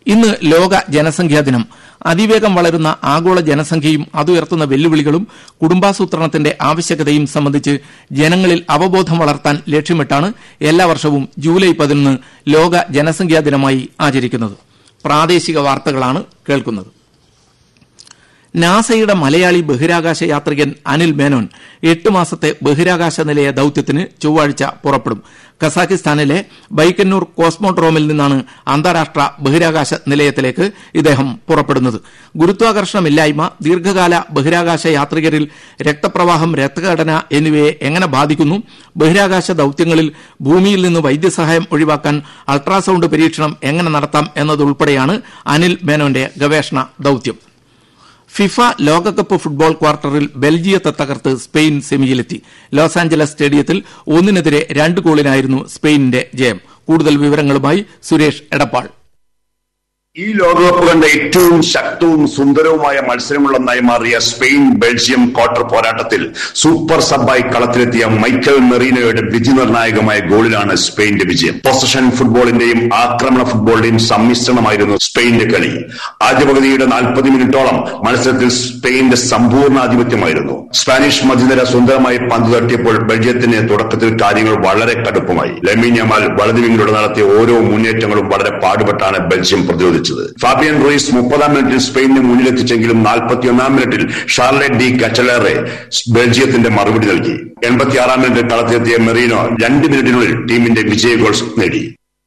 ഇന്ന് ലോക ജനസംഖ്യാ ദിനം അതിവേഗം വളരുന്ന ആഗോള ജനസംഖ്യയും അതുയർത്തുന്ന വെല്ലുവിളികളും കുടുംബാസൂത്രണത്തിന്റെ ആവശ്യകതയും സംബന്ധിച്ച് ജനങ്ങളിൽ അവബോധം വളർത്താൻ ലക്ഷ്യമിട്ടാണ് എല്ലാ വർഷവും ജൂലൈ പതിനൊന്ന് ലോക ജനസംഖ്യാ ദിനമായി ആചരിക്കുന്നത് പ്രാദേശിക വാർത്തകളാണ് കേൾക്കുന്നത് നാസയുടെ മലയാളി ബഹിരാകാശ യാത്രികൻ അനിൽ മേനോൻ എട്ട് മാസത്തെ ബഹിരാകാശ നിലയ ദൌത്യത്തിന് ചൊവ്വാഴ്ച പുറപ്പെടും കസാഖിസ്ഥാനിലെ ബൈക്കന്നൂർ കോസ്മോഡ്രോമിൽ നിന്നാണ് അന്താരാഷ്ട്ര ബഹിരാകാശ നിലയത്തിലേക്ക് ഇദ്ദേഹം പുറപ്പെടുന്നത് ഗുരുത്വാകർഷണമില്ലായ്മ ദീർഘകാല ബഹിരാകാശ യാത്രികരിൽ രക്തപ്രവാഹം രക്തഘടന എന്നിവയെ എങ്ങനെ ബാധിക്കുന്നു ബഹിരാകാശ ദൌത്യങ്ങളിൽ ഭൂമിയിൽ നിന്ന് വൈദ്യസഹായം ഒഴിവാക്കാൻ അൾട്രാസൌണ്ട് പരീക്ഷണം എങ്ങനെ നടത്താം എന്നതുൾപ്പെടെയാണ് അനിൽ മേനോന്റെ ഗവേഷണ ദൌത്യം ഫിഫ ലോകകപ്പ് ഫുട്ബോൾ ക്വാർട്ടറിൽ ബെൽജിയത്തെ തകർത്ത് സ്പെയിൻ സെമിയിലെത്തി ലോസ് ആഞ്ചലസ് സ്റ്റേഡിയത്തിൽ ഒന്നിനെതിരെ രണ്ട് ഗോളിനായിരുന്നു സ്പെയിനിന്റെ ജയം കൂടുതൽ വിവരങ്ങളുമായി സുരേഷ് എടപ്പാൾ ഈ ലോകകപ്പ് കണ്ട ഏറ്റവും ശക്തവും സുന്ദരവുമായ മത്സരങ്ങളൊന്നായി മാറിയ സ്പെയിൻ ബെൽജിയം ക്വാർട്ടർ പോരാട്ടത്തിൽ സൂപ്പർ സബായി കളത്തിലെത്തിയ മൈക്കൽ മെറീനോയുടെ വിധിനിർണായകമായ ഗോളിലാണ് സ്പെയിന്റെ വിജയം പൊസഷൻ ഫുട്ബോളിന്റെയും ആക്രമണ ഫുട്ബോളിന്റെയും സമ്മിശ്രണമായിരുന്നു സ്പെയിന്റെ കളി ആദ്യ പകുതിയുടെ നാൽപ്പത് മിനിറ്റോളം മത്സരത്തിൽ സ്പെയിന്റെ സമ്പൂർണ്ണ ആധിപത്യമായിരുന്നു സ്പാനിഷ് മധ്യനിര സുന്ദരമായി പന്ത് തട്ടിയപ്പോൾ ബെൽജിയത്തിന് തുടക്കത്തിൽ കാര്യങ്ങൾ വളരെ കടുപ്പമായി ലെമിന്യമാൽ വലതുവിങ്ങിലൂടെ നടത്തിയ ഓരോ മുന്നേറ്റങ്ങളും വളരെ പാടുപെട്ടാണ് ബെൽജിയം പ്രതിരോധിച്ചത് ഫാബിയൻ റോയിസ് മുപ്പതാം മിനിറ്റിൽ സ്പെയിനിന് മുന്നിലെത്തിച്ചെങ്കിലും നാൽപ്പത്തിയൊന്നാം മിനിറ്റിൽ ഷാർലറ്റ് ഡി കച്ചലേറെ ബെൽജിയത്തിന്റെ മറുപടി നൽകി എൺപത്തിയാറാം മിനിറ്റിൽ കളത്തിലെത്തിയ മെറീനോ രണ്ട് മിനിറ്റിനുള്ളിൽ ടീമിന്റെ വിജയ ഗോൾ നേടി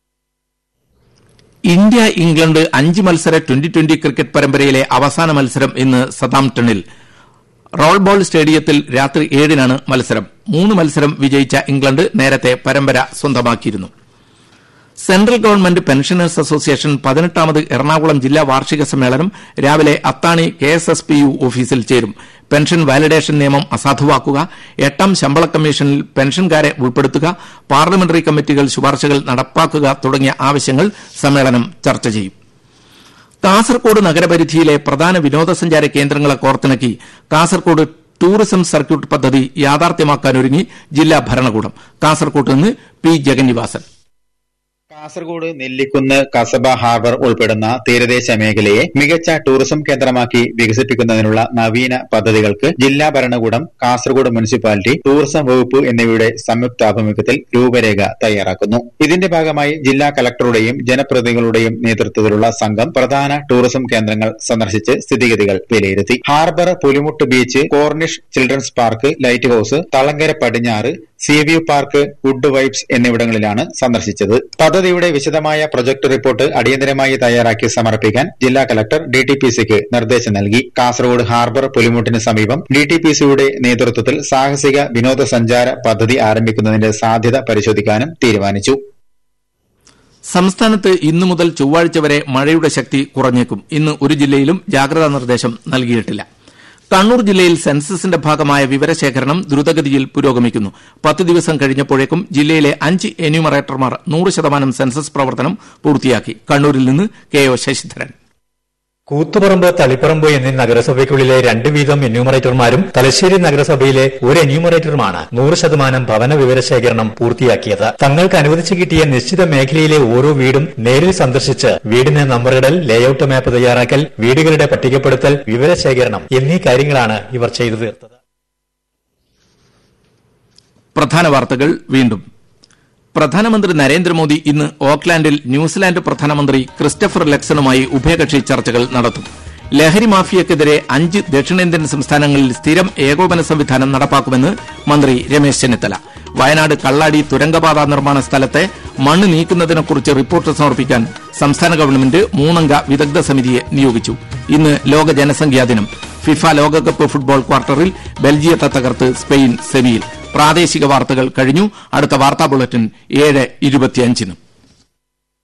ഇന്ത്യ ഇംഗ്ലണ്ട് അഞ്ച് മത്സര ട്വന്റി ട്വന്റി ക്രിക്കറ്റ് പരമ്പരയിലെ അവസാന മത്സരം ഇന്ന് സതാംപ്ടണിൽ റോൾ ബോൾ സ്റ്റേഡിയത്തിൽ രാത്രി ഏഴിനാണ് മത്സരം മൂന്ന് മത്സരം വിജയിച്ച ഇംഗ്ലണ്ട് നേരത്തെ പരമ്പര സ്വന്തമാക്കിയിരുന്നു സെൻട്രൽ ഗവൺമെന്റ് പെൻഷനേഴ്സ് അസോസിയേഷൻ പതിനെട്ടാമത് എറണാകുളം ജില്ലാ വാർഷിക സമ്മേളനം രാവിലെ Athani K S S P U ഓഫീസിൽ ചേരും പെൻഷൻ വാലിഡേഷൻ നിയമം അസാധുവാക്കുക എട്ടാം ശമ്പള കമ്മീഷനിൽ പെൻഷൻകാരെ ഉൾപ്പെടുത്തുക പാർലമെന്ററി കമ്മിറ്റികൾ ശുപാർശകൾ നടപ്പാക്കുക തുടങ്ങിയ ആവശ്യങ്ങൾ സമ്മേളനം ചർച്ച ചെയ്യും കാസർകോട് നഗരപരിധിയിലെ പ്രധാന വിനോദസഞ്ചാര കേന്ദ്രങ്ങളെ കോർത്തിണക്കി കാസർകോട് ടൂറിസം സർക്യൂട്ട് പദ്ധതി യാഥാർത്ഥ്യമാക്കാനൊരുങ്ങി ജില്ലാ ഭരണകൂടം കാസർകോട്ട് നിന്ന് പി ജഗന്നിവാസൻ കാസർഗോഡ് നെല്ലിക്കുന്ന് കസബ ഹാർബർ ഉൾപ്പെടുന്ന തീരദേശ മേഖലയെ മികച്ച ടൂറിസം കേന്ദ്രമാക്കി വികസിപ്പിക്കുന്നതിനുള്ള നവീന പദ്ധതികൾക്ക് ജില്ലാ ഭരണകൂടം കാസർഗോഡ് മുനിസിപ്പാലിറ്റി ടൂറിസം വകുപ്പ് എന്നിവയുടെ സംയുക്താഭിമുഖ്യത്തിൽ രൂപരേഖ തയ്യാറാക്കുന്നു ഇതിന്റെ ഭാഗമായി ജില്ലാ കലക്ടറുടെയും ജനപ്രതിനിധികളുടെയും നേതൃത്വത്തിലുള്ള സംഘം പ്രധാന ടൂറിസം കേന്ദ്രങ്ങൾ സന്ദർശിച്ച് സ്ഥിതിഗതികൾ വിലയിരുത്തി ഹാർബർ പുലിമുട്ട് beach corniche children's park lighthouse Thalangara പടിഞ്ഞാറ് സീവ്യൂ പാർക്ക് വുഡ് വൈബ്സ് എന്നിവിടങ്ങളിലാണ് സന്ദർശിച്ചത് പദ്ധതിയുടെ വിശദമായ പ്രൊജക്ട് റിപ്പോർട്ട് അടിയന്തരമായി തയ്യാറാക്കി സമർപ്പിക്കാൻ ജില്ലാ കലക്ടർ ഡിടിപിസിക്ക് നിർദ്ദേശം നൽകി കാസർഗോഡ് ഹാർബർ പുലിമുട്ടിന് സമീപം ഡിടിപിസിയുടെ നേതൃത്വത്തിൽ സാഹസിക വിനോദസഞ്ചാര പദ്ധതി ആരംഭിക്കുന്നതിന്റെ സാധ്യത പരിശോധിക്കാനും തീരുമാനിച്ചു സംസ്ഥാനത്ത് ഇന്നു മുതൽ ചൊവ്വാഴ്ച വരെ മഴയുടെ ശക്തി കുറഞ്ഞേക്കും ഇന്ന് ഒരു ജില്ലയിലും ജാഗ്രതാ നിർദ്ദേശം നൽകിയിട്ടില്ല കണ്ണൂർ ജില്ലയിൽ സെൻസസിന്റെ ഭാഗമായ വിവരശേഖരണം ദ്രുതഗതിയിൽ പുരോഗമിക്കുന്നു പത്ത് ദിവസം കഴിഞ്ഞപ്പോഴേക്കും ജില്ലയിലെ അഞ്ച് എന്യൂമറേറ്റർമാർ നൂറ് ശതമാനം സെൻസസ് പ്രവർത്തനം പൂർത്തിയാക്കി കണ്ണൂരിൽ നിന്ന് കെ ഒ ശശിധരൻ കൂത്തുപറമ്പ് തളിപ്പറമ്പ് എന്നീ നഗരസഭയ്ക്കുള്ളിലെ രണ്ട് വീതം എന്യൂമറേറ്റർമാരും തലശ്ശേരി നഗരസഭയിലെ ഒരു എന്യൂമറേറ്ററുമാണ് നൂറ് ശതമാനം ഭവന വിവരശേഖരണം പൂർത്തിയാക്കിയത് തങ്ങൾക്ക് അനുവദിച്ചു കിട്ടിയ നിശ്ചിത മേഖലയിലെ ഓരോ വീടും നേരിൽ സന്ദർശിച്ച് വീടിന് നമ്പറിടൽ ലേഔട്ട് മാപ്പ് തയ്യാറാക്കൽ വീടുകളുടെ പട്ടികപ്പെടുത്തൽ വിവരശേഖരണം എന്നീ കാര്യങ്ങളാണ് ഇവർ ചെയ്തു തീർത്തത് പ്രധാന വാർത്തകൾ വീണ്ടും പ്രധാനമന്ത്രി നരേന്ദ്രമോദി ഇന്ന് ഓക്ലാൻഡിൽ ന്യൂസിലാൻഡ് പ്രധാനമന്ത്രി ക്രിസ്റ്റഫർ ലെക്സണുമായി ഉഭയകക്ഷി ചർച്ചകൾ നടത്തും ലഹരി മാഫിയക്കെതിരെ അഞ്ച് ദക്ഷിണേന്ത്യൻ സംസ്ഥാനങ്ങളിൽ സ്ഥിരം ഏകോപന സംവിധാനം നടപ്പാക്കുമെന്ന് മന്ത്രി രമേശ് ചെന്നിത്തല വയനാട് കള്ളാടി തുരങ്കപാത നിർമ്മാണ സ്ഥലത്തെ മണ്ണ് നീക്കുന്നതിനെക്കുറിച്ച് റിപ്പോർട്ട് സമർപ്പിക്കാൻ സംസ്ഥാന ഗവൺമെന്റ് മൂന്നംഗ വിദഗ്ധ സമിതിയെ നിയോഗിച്ചു ഇന്ന് ലോക ജനസംഖ്യാ ദിനം ഫിഫ ലോകകപ്പ് ഫുട്ബോൾ ക്വാർട്ടറിൽ ബെൽജിയത്തെ തകർത്ത് സ്പെയിൻ സെമിയിൽ പ്രാദേശിക വാർത്തകൾ കഴിഞ്ഞു അടുത്ത വാർത്താ ബുള്ളറ്റിൻ ഏഴ് ഇരുപത്തിയഞ്ചിനും